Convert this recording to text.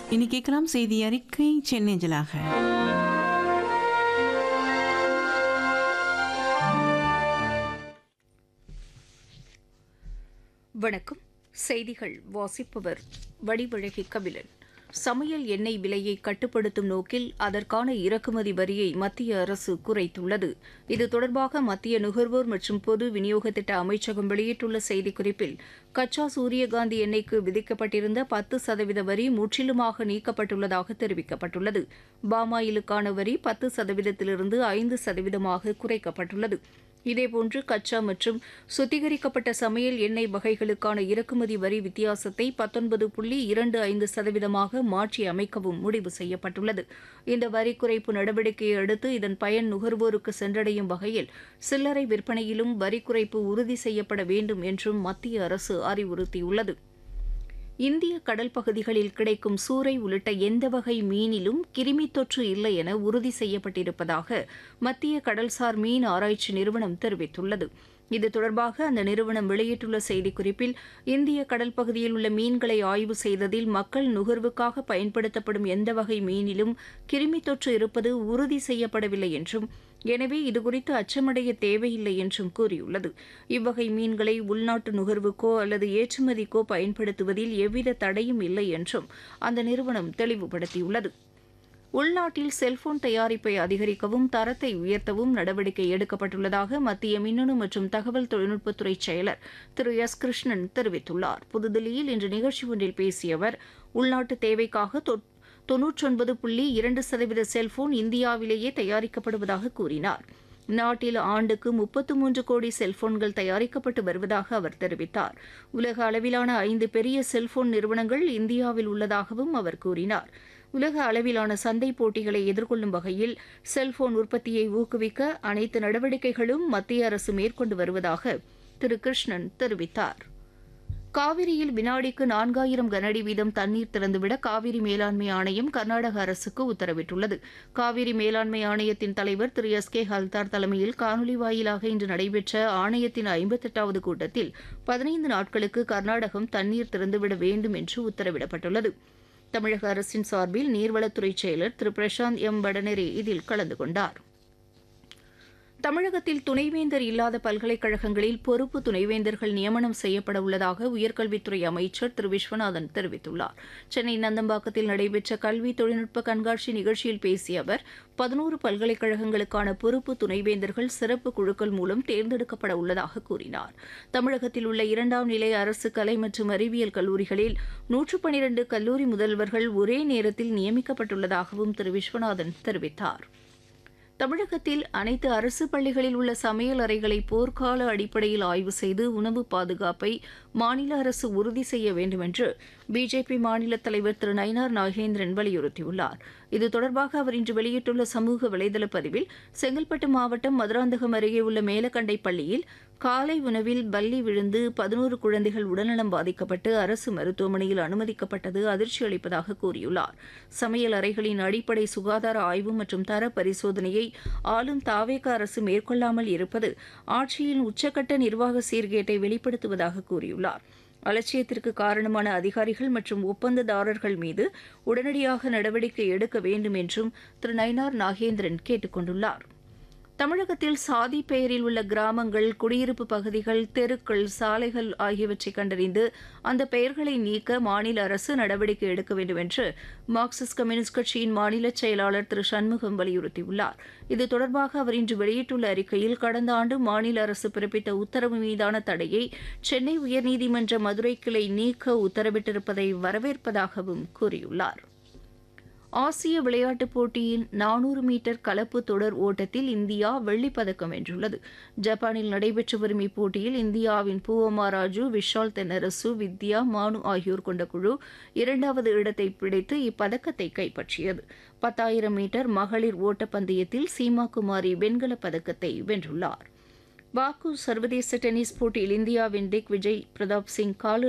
இனி கேட்கலாம் செய்தி அறிக்கை சென்னை ஜலாக வணக்கம் செய்திகள் வாசிப்பவர் வடிவழகி கபிலன் சமையல் எண்ணெய் விலையை கட்டுப்படுத்தும் நோக்கில் அதற்கான இறக்குமதி வரியை மத்திய அரசு குறைத்துள்ளது இது தொடர்பாக மத்திய நுகர்வோர் மற்றும் பொது விநியோக திட்ட அமைச்சகம் வெளியிட்டுள்ள செய்திக்குறிப்பில் கச்சா சூரியகாந்தி எண்ணெய்க்கு விதிக்கப்பட்டிருந்த பத்து சதவீத வரி முற்றிலுமாக நீக்கப்பட்டுள்ளதாக தெரிவிக்கப்பட்டுள்ளது பாமாயிலுக்கான வரி பத்து சதவீதத்திலிருந்து ஐந்து சதவீதமாக குறைக்கப்பட்டுள்ளது இதேபோன்று கச்சா மற்றும் சுத்திகரிக்கப்பட்ட சமையல் எண்ணெய் வகைகளுக்கான இறக்குமதி வரி வித்தியாசத்தை பத்தொன்பது புள்ளி இரண்டு ஐந்து சதவீதமாக மாற்றி அமைக்கவும் முடிவு செய்யப்பட்டுள்ளது இந்த வரி குறைப்பு நடவடிக்கையை அடுத்து இதன் பயன் நுகர்வோருக்கு சென்றடையும் வகையில் சில்லறை விற்பனையிலும் வரி குறைப்பு உறுதி செய்யப்பட வேண்டும் என்றும் மத்திய அரசு அறிவுறுத்தியுள்ளது இந்திய கடல் பகுதிகளில் கிடைக்கும் சூறை உள்ளிட்ட எந்த வகை மீனிலும் கிருமி தொற்று இல்லை என உறுதி செய்யப்பட்டிருப்பதாக மத்திய கடல்சார் மீன் ஆராய்ச்சி நிறுவனம் தெரிவித்துள்ளது இது தொடர்பாக அந்த நிறுவனம் வெளியிட்டுள்ள செய்திக்குறிப்பில் இந்திய கடல் பகுதியில் உள்ள மீன்களை ஆய்வு செய்ததில் மக்கள் நுகர்வுக்காக பயன்படுத்தப்படும் எந்த வகை மீனிலும் கிருமி தொற்று இருப்பது உறுதி செய்யப்படவில்லை என்றும் எனவே இதுகுறித்து அச்சமடைய தேவையில்லை என்றும் கூறியுள்ளது இவ்வகை மீன்களை உள்நாட்டு நுகர்வுக்கோ அல்லது ஏற்றுமதிக்கோ பயன்படுத்துவதில் எவ்வித தடையும் இல்லை என்றும் அந்த நிறுவனம் தெளிவுபடுத்தியுள்ளது உள்நாட்டில் செல்போன் தயாரிப்பை அதிகரிக்கவும் தரத்தை உயர்த்தவும் நடவடிக்கை எடுக்கப்பட்டுள்ளதாக மத்திய மின்னணு மற்றும் தகவல் தொழில்நுட்பத்துறை செயலர் திரு எஸ் கிருஷ்ணன் தெரிவித்துள்ளார் புதுதில்லியில் இன்று நிகழ்ச்சி ஒன்றில் பேசிய அவர் உள்நாட்டு தேவைக்காக தொன்னூற்றொன்பது புள்ளி இரண்டு சதவீத செல்போன் இந்தியாவிலேயே தயாரிக்கப்படுவதாக கூறினார் நாட்டில் ஆண்டுக்கு முப்பத்து மூன்று கோடி செல்போன்கள் தயாரிக்கப்பட்டு வருவதாக அவர் தெரிவித்தார் உலக அளவிலான ஐந்து பெரிய செல்போன் நிறுவனங்கள் இந்தியாவில் உள்ளதாகவும் அவர் கூறினார் உலக அளவிலான சந்தை போட்டிகளை எதிர்கொள்ளும் வகையில் செல்போன் உற்பத்தியை ஊக்குவிக்க அனைத்து நடவடிக்கைகளும் மத்திய அரசு மேற்கொண்டு வருவதாக திரு கிருஷ்ணன் தெரிவித்தார் காவிரியில் வினாடிக்கு நான்காயிரம் கனஅடி வீதம் தண்ணீர் திறந்துவிட காவிரி மேலாண்மை ஆணையம் கர்நாடக அரசுக்கு உத்தரவிட்டுள்ளது காவிரி மேலாண்மை ஆணையத்தின் தலைவர் திரு எஸ் கே ஹல்தார் தலைமையில் காணொலி வாயிலாக இன்று நடைபெற்ற ஆணையத்தின் ஐம்பத்தெட்டாவது கூட்டத்தில் பதினைந்து நாட்களுக்கு கர்நாடகம் தண்ணீர் திறந்துவிட வேண்டும் என்று உத்தரவிடப்பட்டுள்ளது தமிழக அரசின் சார்பில் நீர்வளத்துறை செயலர் திரு பிரசாந்த் எம் வடநேரே இதில் கலந்து கொண்டார் தமிழகத்தில் துணைவேந்தர் இல்லாத பல்கலைக்கழகங்களில் பொறுப்பு துணைவேந்தர்கள் நியமனம் செய்யப்பட உள்ளதாக உயர்கல்வித்துறை அமைச்சர் திரு விஸ்வநாதன் தெரிவித்துள்ளார் சென்னை நந்தம்பாக்கத்தில் நடைபெற்ற கல்வி தொழில்நுட்ப கண்காட்சி நிகழ்ச்சியில் பேசிய அவர் பதினோரு பல்கலைக்கழகங்களுக்கான பொறுப்பு துணைவேந்தர்கள் சிறப்பு குழுக்கள் மூலம் தேர்ந்தெடுக்கப்பட உள்ளதாக கூறினார் தமிழகத்தில் உள்ள இரண்டாம் நிலை அரசு கலை மற்றும் அறிவியல் கல்லூரிகளில் நூற்று பனிரண்டு கல்லூரி முதல்வர்கள் ஒரே நேரத்தில் நியமிக்கப்பட்டுள்ளதாகவும் திரு விஸ்வநாதன் தெரிவித்தார் தமிழகத்தில் அனைத்து அரசு பள்ளிகளில் உள்ள சமையல் அறைகளை போர்க்கால அடிப்படையில் ஆய்வு செய்து உணவு பாதுகாப்பை மாநில அரசு உறுதி செய்ய வேண்டும் என்று பிஜேபி மாநில தலைவர் திரு நயினார் நாகேந்திரன் வலியுறுத்தியுள்ளார் இது தொடர்பாக அவர் இன்று வெளியிட்டுள்ள சமூக வலைதள பதிவில் செங்கல்பட்டு மாவட்டம் மதுராந்தகம் அருகே உள்ள மேலக்கண்டை பள்ளியில் காலை உணவில் பல்லி விழுந்து பதினோரு குழந்தைகள் உடல்நலம் பாதிக்கப்பட்டு அரசு மருத்துவமனையில் அனுமதிக்கப்பட்டது அதிர்ச்சி அளிப்பதாக கூறியுள்ளார் சமையல் அறைகளின் அடிப்படை சுகாதார ஆய்வு மற்றும் தர பரிசோதனையை ஆளும் தாவேக அரசு மேற்கொள்ளாமல் இருப்பது ஆட்சியின் உச்சக்கட்ட நிர்வாக சீர்கேட்டை வெளிப்படுத்துவதாக கூறியுள்ளார் அலட்சியத்திற்கு காரணமான அதிகாரிகள் மற்றும் ஒப்பந்ததாரர்கள் மீது உடனடியாக நடவடிக்கை எடுக்க வேண்டும் என்றும் திரு நயினார் நாகேந்திரன் கேட்டுக் கொண்டுள்ளார் தமிழகத்தில் சாதி பெயரில் உள்ள கிராமங்கள் குடியிருப்பு பகுதிகள் தெருக்கள் சாலைகள் ஆகியவற்றை கண்டறிந்து அந்த பெயர்களை நீக்க மாநில அரசு நடவடிக்கை எடுக்க வேண்டும் என்று மார்க்சிஸ்ட் கம்யூனிஸ்ட் கட்சியின் மாநில செயலாளர் திரு சண்முகம் வலியுறுத்தியுள்ளார் இது தொடர்பாக அவர் இன்று வெளியிட்டுள்ள அறிக்கையில் கடந்த ஆண்டு மாநில அரசு பிறப்பித்த உத்தரவு மீதான தடையை சென்னை உயர்நீதிமன்ற மதுரை கிளை நீக்க உத்தரவிட்டிருப்பதை வரவேற்பதாகவும் கூறியுள்ளார் ஆசிய விளையாட்டுப் போட்டியின் நானூறு மீட்டர் கலப்பு தொடர் ஓட்டத்தில் இந்தியா வெள்ளிப் பதக்கம் வென்றுள்ளது ஜப்பானில் நடைபெற்று வரும் இப்போட்டியில் இந்தியாவின் பூவமா ராஜு விஷால் தென்னரசு வித்யா மானு ஆகியோர் கொண்ட குழு இரண்டாவது இடத்தை பிடித்து இப்பதக்கத்தை கைப்பற்றியது பத்தாயிரம் மீட்டர் மகளிர் ஓட்டப்பந்தயத்தில் சீமா குமாரி வெண்கலப் பதக்கத்தை வென்றுள்ளார் பாக்கு சர்வதேச டென்னிஸ் போட்டியில் இந்தியாவின் திக் விஜய் பிரதாப் சிங் கால்